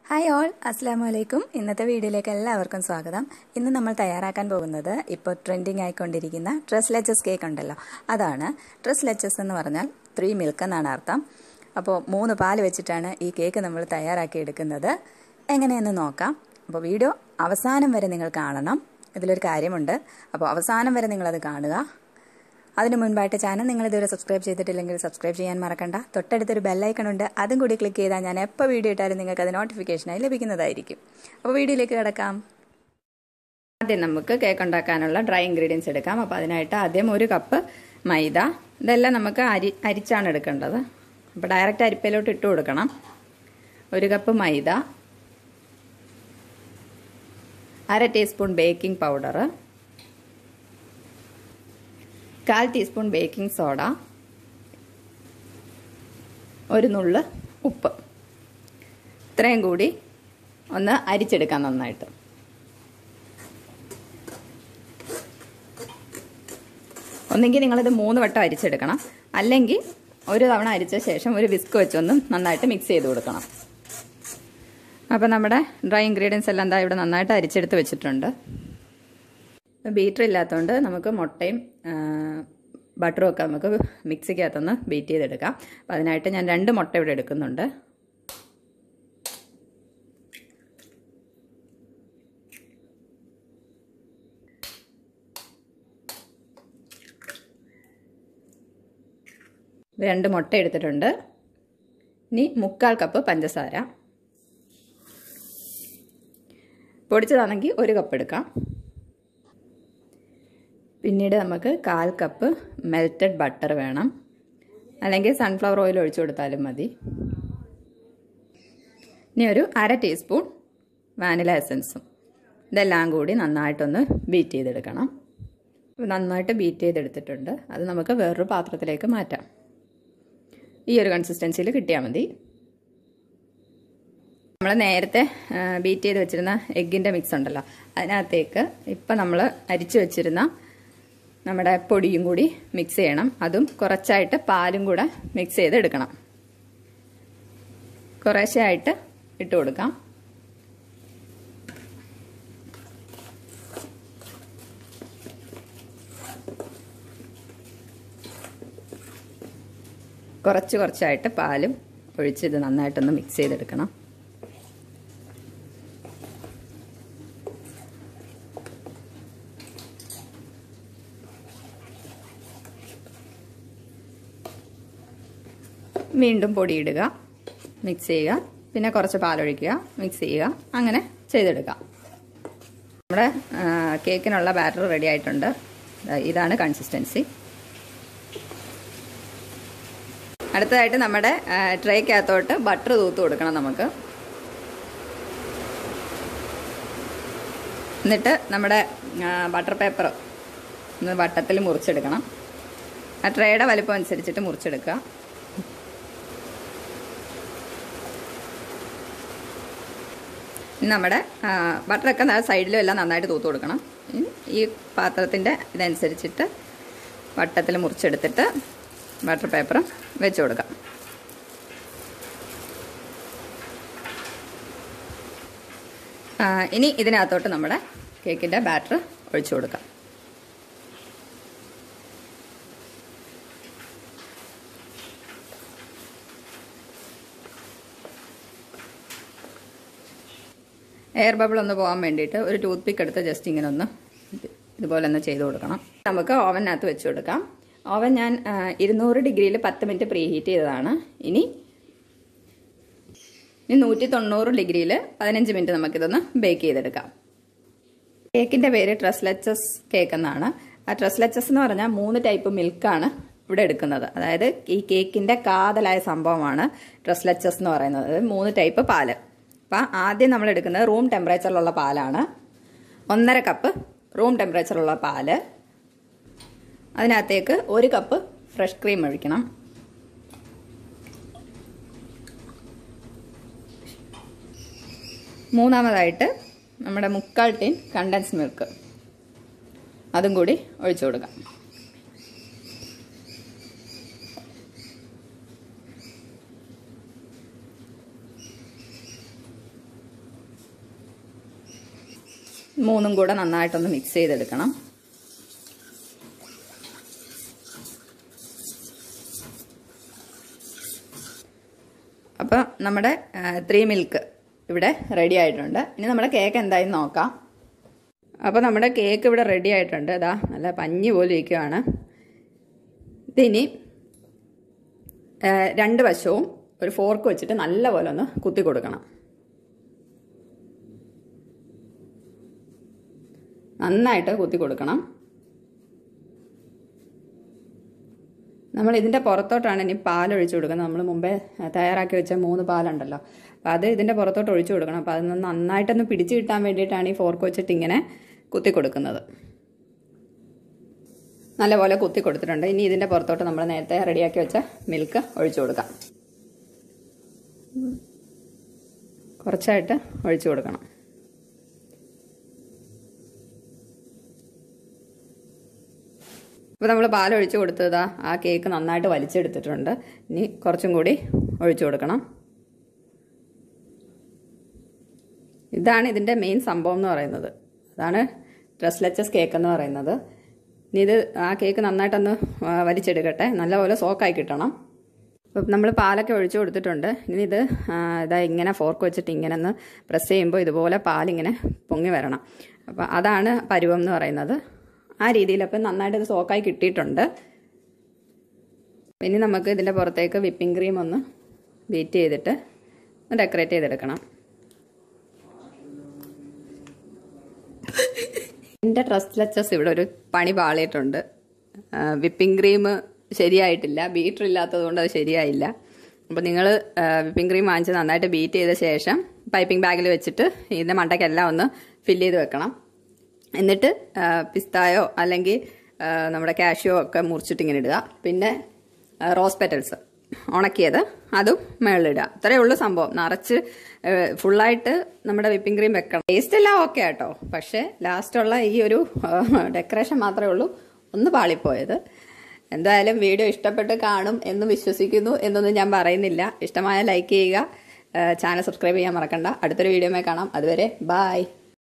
hi all അസ്സാം വലൈക്കും ഇന്നത്തെ വീഡിയോയിലേക്ക് എല്ലാവർക്കും സ്വാഗതം ഇന്ന് നമ്മൾ തയ്യാറാക്കാൻ പോകുന്നത് ഇപ്പോൾ ട്രെൻഡിങ് ആയിക്കൊണ്ടിരിക്കുന്ന ട്രസ് ലെച്ചസ് കേക്ക് ഉണ്ടല്ലോ അതാണ് ട്രസ് ലെച്ചസ് എന്ന് പറഞ്ഞാൽ ത്രീ മിൽക്ക് എന്നാണ് അർത്ഥം അപ്പോൾ മൂന്ന് പാല് വെച്ചിട്ടാണ് ഈ കേക്ക് നമ്മൾ തയ്യാറാക്കി എടുക്കുന്നത് എങ്ങനെയെന്ന് നോക്കാം അപ്പോൾ വീഡിയോ അവസാനം വരെ നിങ്ങൾ കാണണം ഇതിലൊരു കാര്യമുണ്ട് അപ്പോൾ അവസാനം വരെ നിങ്ങളത് കാണുക അതിന് മുൻപായിട്ട് ചാനൽ നിങ്ങൾ ഇതുവരെ സബ്സ്ക്രൈബ് ചെയ്തിട്ടില്ലെങ്കിൽ സബ്സ്ക്രൈബ് ചെയ്യാൻ മറക്കണ്ട തൊട്ടടുത്തൊരു ബെല്ലൈക്കൺ ഉണ്ട് അതും കൂടി ക്ലിക്ക് ചെയ്താൽ ഞാൻ എപ്പോൾ വീഡിയോ ഇട്ടാലും നിങ്ങൾക്ക് അത് നോട്ടിഫിക്കേഷനായി ലഭിക്കുന്നതായിരിക്കും അപ്പോൾ വീഡിയോയിലേക്ക് കിടക്കാം ആദ്യം നമുക്ക് കേക്ക് ഉണ്ടാക്കാനുള്ള ഡ്രൈ ഇൻഗ്രീഡിയൻസ് എടുക്കാം അപ്പോൾ അതിനായിട്ട് ആദ്യം ഒരു കപ്പ് മൈദ ഇതെല്ലാം നമുക്ക് അരി അരിച്ചാണ് എടുക്കേണ്ടത് അപ്പോൾ ഡയറക്റ്റ് അരിപ്പയിലോട്ട് ഇട്ട് കൊടുക്കണം ഒരു കപ്പ് മൈദ അര ടീസ്പൂൺ ബേക്കിംഗ് പൗഡർ കാൽ ടീസ്പൂൺ ബേക്കിംഗ് സോഡ ഒരു നുള്ള് ഉപ്പ് ഇത്രയും കൂടി ഒന്ന് അരിച്ചെടുക്കാം നന്നായിട്ട് ഒന്നെങ്കിൽ നിങ്ങളിത് മൂന്ന് വട്ടം അരിച്ചെടുക്കണം അല്ലെങ്കിൽ ഒരു തവണ അരിച്ച ശേഷം ഒരു വിസ്ക് വെച്ചൊന്ന് നന്നായിട്ട് മിക്സ് ചെയ്ത് കൊടുക്കണം അപ്പോൾ നമ്മുടെ ഡ്രൈ ഇൻഗ്രീഡിയൻസ് എല്ലാം എന്താ ഇവിടെ നന്നായിട്ട് അരിച്ചെടുത്ത് വെച്ചിട്ടുണ്ട് ബീറ്റർ ഇല്ലാത്തതുകൊണ്ട് നമുക്ക് മുട്ടയും ബട്ടറും ഒക്കെ നമുക്ക് മിക്സിക്കകത്തൊന്ന് ബീറ്റ് ചെയ്തെടുക്കാം അപ്പം അതിനായിട്ട് ഞാൻ രണ്ട് മുട്ട ഇവിടെ എടുക്കുന്നുണ്ട് രണ്ട് മുട്ട എടുത്തിട്ടുണ്ട് ഇനി മുക്കാൽ കപ്പ് പഞ്ചസാര പൊടിച്ചതാണെങ്കിൽ ഒരു കപ്പ് എടുക്കാം പിന്നീട് നമുക്ക് കാൽ കപ്പ് മെൽറ്റഡ് ബട്ടർ വേണം അല്ലെങ്കിൽ സൺഫ്ലവർ ഓയിൽ ഒഴിച്ചു കൊടുത്താലും മതി ഇനി ഒരു അര ടീസ്പൂൺ വാനില എസൻസും ഇതെല്ലാം കൂടി നന്നായിട്ടൊന്ന് ബീറ്റ് ചെയ്തെടുക്കണം നന്നായിട്ട് ബീറ്റ് ചെയ്തെടുത്തിട്ടുണ്ട് അത് നമുക്ക് വേറൊരു പാത്രത്തിലേക്ക് മാറ്റാം ഈ ഒരു കൺസിസ്റ്റൻസിയിൽ കിട്ടിയാൽ മതി നമ്മൾ നേരത്തെ ബീറ്റ് ചെയ്ത് വെച്ചിരുന്ന എഗ്ഗിൻ്റെ മിക്സ് ഉണ്ടല്ലോ അതിനകത്തേക്ക് ഇപ്പം നമ്മൾ അരിച്ചു വെച്ചിരുന്ന നമ്മുടെ പൊടിയും കൂടി മിക്സ് ചെയ്യണം അതും കുറച്ചായിട്ട് പാലും കൂടെ മിക്സ് ചെയ്ത് എടുക്കണം കുറേശ്ശെയായിട്ട് ഇട്ട് കൊടുക്കാം കുറച്ച് കുറച്ചായിട്ട് പാലും ഒഴിച്ച് ഇത് നന്നായിട്ടൊന്ന് മിക്സ് ചെയ്തെടുക്കണം വീണ്ടും പൊടിയിടുക മിക്സ് ചെയ്യുക പിന്നെ കുറച്ച് പാലൊഴിക്കുക മിക്സ് ചെയ്യുക അങ്ങനെ ചെയ്തെടുക്കുക നമ്മുടെ കേക്കിനുള്ള ബാറ്റർ റെഡി ആയിട്ടുണ്ട് ഇതാണ് കൺസിസ്റ്റൻസി അടുത്തതായിട്ട് നമ്മുടെ ട്രേക്കകത്തോട്ട് ബട്ടർ തൂത്ത് കൊടുക്കണം നമുക്ക് എന്നിട്ട് നമ്മുടെ ബട്ടർ പേപ്പർ ഒന്ന് വട്ടത്തിൽ മുറിച്ചെടുക്കണം ആ ട്രേയുടെ വലിപ്പം അനുസരിച്ചിട്ട് മുറിച്ചെടുക്കുക നമ്മുടെ ബട്ടറൊക്കെ സൈഡിലും എല്ലാം നന്നായിട്ട് തൂത്ത് കൊടുക്കണം ഈ പാത്രത്തിൻ്റെ ഇതനുസരിച്ചിട്ട് വട്ടത്തിൽ മുറിച്ചെടുത്തിട്ട് ബട്ടർ പേപ്പർ വെച്ച് കൊടുക്കാം ഇനി ഇതിനകത്തോട്ട് നമ്മുടെ കേക്കിൻ്റെ ബാറ്റർ ഒഴിച്ചു കൊടുക്കാം എയർ ബബിൾ ഒന്ന് പോകാൻ വേണ്ടിയിട്ട് ഒരു ടൂത്ത് പിക്ക് എടുത്ത് ജസ്റ്റ് ഇങ്ങനെ ഒന്ന് ഇതുപോലെ ഒന്ന് ചെയ്ത് കൊടുക്കണം നമുക്ക് ഓവനകത്ത് വെച്ച് കൊടുക്കാം ഓവൻ ഞാൻ ഇരുന്നൂറ് ഡിഗ്രിയിൽ പത്ത് മിനിറ്റ് പ്രീ ഹീറ്റ് ചെയ്തതാണ് ഇനി ഇനി നൂറ്റി തൊണ്ണൂറ് ഡിഗ്രിയിൽ പതിനഞ്ച് മിനിറ്റ് നമുക്കിതൊന്ന് ബേക്ക് ചെയ്തെടുക്കാം കേക്കിൻ്റെ പേര് ട്രസ്ലച്ചസ് കേക്ക് എന്നാണ് ആ ട്രസ്ലച്ചസ് എന്ന് പറഞ്ഞാൽ മൂന്ന് ടൈപ്പ് മിൽക്കാണ് ഇവിടെ എടുക്കുന്നത് അതായത് ഈ കേക്കിൻ്റെ കാതലായ സംഭവമാണ് ട്രസ്ലച്ചസ് എന്ന് പറയുന്നത് മൂന്ന് ടൈപ്പ് പാല് അപ്പം ആദ്യം നമ്മൾ എടുക്കുന്നത് റൂം ടെമ്പറേച്ചറിലുള്ള പാലാണ് ഒന്നര കപ്പ് റൂം ടെമ്പറേച്ചറുള്ള പാല് അതിനകത്തേക്ക് ഒരു കപ്പ് ഫ്രഷ് ക്രീം ഒഴിക്കണം മൂന്നാമതായിട്ട് നമ്മുടെ മുക്കാൽ ടീൻ കണ്ടൻസ് മിൽക്ക് അതും കൂടി ഒഴിച്ചു കൊടുക്കാം മൂന്നും കൂടെ നന്നായിട്ടൊന്ന് മിക്സ് ചെയ്തെടുക്കണം അപ്പോൾ നമ്മുടെ ത്രീ മിൽക്ക് ഇവിടെ റെഡി ആയിട്ടുണ്ട് ഇനി നമ്മുടെ കേക്ക് എന്തായാലും നോക്കാം അപ്പോൾ നമ്മുടെ കേക്ക് ഇവിടെ റെഡി ആയിട്ടുണ്ട് ഇതാ നല്ല പഞ്ഞി പോലെ ഇരിക്കുകയാണ് ഇതിനി രണ്ട് വശവും ഒരു ഫോർക്ക് വെച്ചിട്ട് നല്ലപോലെ ഒന്ന് കുത്തി കൊടുക്കണം നന്നായിട്ട് കുത്തി കൊടുക്കണം നമ്മൾ ഇതിൻ്റെ പുറത്തോട്ടാണ് ഇനി പാൽ ഒഴിച്ചു കൊടുക്കുന്നത് നമ്മൾ മുമ്പേ തയ്യാറാക്കി വെച്ച മൂന്ന് പാലുണ്ടല്ലോ അപ്പോൾ അത് ഇതിൻ്റെ പുറത്തോട്ട് ഒഴിച്ചു കൊടുക്കണം അപ്പോൾ അത് നന്നായിട്ടൊന്ന് പിടിച്ചു കിട്ടാൻ വേണ്ടിയിട്ടാണ് ഈ ഫോർക്ക് വെച്ചിട്ട് ഇങ്ങനെ കുത്തി കൊടുക്കുന്നത് നല്ലപോലെ കുത്തി കൊടുത്തിട്ടുണ്ട് ഇനി ഇതിൻ്റെ പുറത്തോട്ട് നമ്മൾ നേരത്തെ റെഡിയാക്കി വെച്ച മിൽക്ക് ഒഴിച്ചു കൊടുക്കാം കുറച്ചായിട്ട് ഒഴിച്ചു കൊടുക്കണം ഇപ്പോൾ നമ്മൾ പാൽ ഒഴിച്ചു കൊടുത്തതാ ആ കേക്ക് നന്നായിട്ട് വലിച്ചെടുത്തിട്ടുണ്ട് ഇനി കുറച്ചും കൂടി ഒഴിച്ചു കൊടുക്കണം ഇതാണ് ഇതിൻ്റെ മെയിൻ സംഭവം എന്ന് പറയുന്നത് അതാണ് ഡ്രസ്ലെച്ചസ് കേക്ക് എന്ന് പറയുന്നത് ഇനി ഇത് ആ കേക്ക് നന്നായിട്ടൊന്ന് വലിച്ചെടുക്കട്ടെ നല്ലപോലെ സോക്കായി കിട്ടണം അപ്പം നമ്മൾ പാലൊക്കെ ഒഴിച്ചു കൊടുത്തിട്ടുണ്ട് ഇനി ഇത് ഇതാ ഇങ്ങനെ ഫോർക്ക് വെച്ചിട്ട് ഇങ്ങനെ ഒന്ന് പ്രസ് ചെയ്യുമ്പോൾ ഇതുപോലെ പാലിങ്ങനെ പൊങ്ങി വരണം അപ്പം അതാണ് പരുവം എന്ന് പറയുന്നത് ആ രീതിയിൽ അപ്പം നന്നായിട്ട് ഇത് സോക്കായി കിട്ടിയിട്ടുണ്ട് ഇനി നമുക്ക് ഇതിൻ്റെ പുറത്തേക്ക് വിപ്പിംഗ് ക്രീം ഒന്ന് ബീറ്റ് ചെയ്തിട്ട് ഡെക്കറേറ്റ് ചെയ്തെടുക്കണം എൻ്റെ ട്രസ്റ്റ് ലെച്ചസ് ഇവിടെ ഒരു പണി പാളിയിട്ടുണ്ട് വിപ്പിംഗ് ക്രീം ശരിയായിട്ടില്ല ബീറ്റർ ഇല്ലാത്തത് കൊണ്ട് അത് ശരിയായില്ല അപ്പോൾ നിങ്ങൾ വിപ്പിംഗ് ക്രീം വാങ്ങിച്ച് നന്നായിട്ട് ബീറ്റ് ചെയ്ത ശേഷം പൈപ്പിംഗ് ബാഗിൽ വെച്ചിട്ട് ഇതിൻ്റെ മണ്ടയ്ക്കെല്ലാം ഒന്ന് ഫില്ല് ചെയ്ത് വെക്കണം എന്നിട്ട് പിസ്തായോ അല്ലെങ്കിൽ നമ്മുടെ കാഷ്യോ ഒക്കെ മുറിച്ചിട്ട് ഇങ്ങനെ ഇടുക പിന്നെ റോസ് പെറ്റൽസ് ഉണക്കിയത് അതും മേളിലിടുക ഇത്രയേ ഉള്ളൂ സംഭവം നിറച്ച് ഫുള്ളായിട്ട് നമ്മുടെ വിപ്പിംഗ് ക്രീം വെക്കണം ടേസ്റ്റ് എല്ലാം ഓക്കെ ആട്ടോ പക്ഷേ ലാസ്റ്റുള്ള ഈ ഒരു ഡെക്കറേഷൻ മാത്രമേ ഉള്ളൂ ഒന്ന് പാളിപ്പോയത് എന്തായാലും വീഡിയോ ഇഷ്ടപ്പെട്ട് കാണും എന്ന് വിശ്വസിക്കുന്നു എന്നൊന്നും ഞാൻ പറയുന്നില്ല ഇഷ്ടമായ ലൈക്ക് ചെയ്യുക ചാനൽ സബ്സ്ക്രൈബ് ചെയ്യാൻ മറക്കണ്ട അടുത്തൊരു വീഡിയോമേ കാണാം അതുവരെ ബായ്